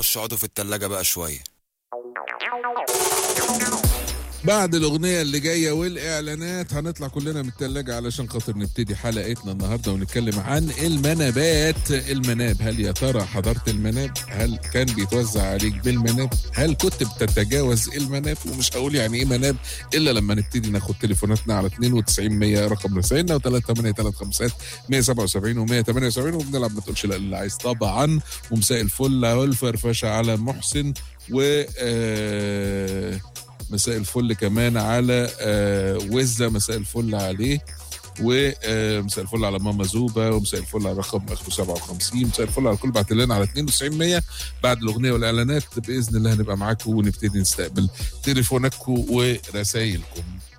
خش اقعدوا في التلاجة بقى شوية بعد الأغنية اللي جاية والإعلانات هنطلع كلنا من التلاجة علشان خاطر نبتدي حلقتنا النهاردة ونتكلم عن المنابات المناب هل يا ترى حضرت المناب هل كان بيتوزع عليك بالمناب هل كنت بتتجاوز المناب ومش هقول يعني ايه مناب الا لما نبتدي ناخد تليفوناتنا على 92 100 رقم رسائلنا و 3835 177 و 178 وبنلعب ما تقولش لا اللي عايز طبعا ومساء الفل والفرفشه على محسن و آه مساء الفل كمان على آه وزة مساء الفل عليه ومساء الفل على ماما زوبا ومساء الفل على رقم اخره 57 مساء الفل على كل بعت لنا على 92 100 بعد الاغنيه والاعلانات باذن الله هنبقى معاكم ونبتدي نستقبل تليفوناتكم ورسايلكم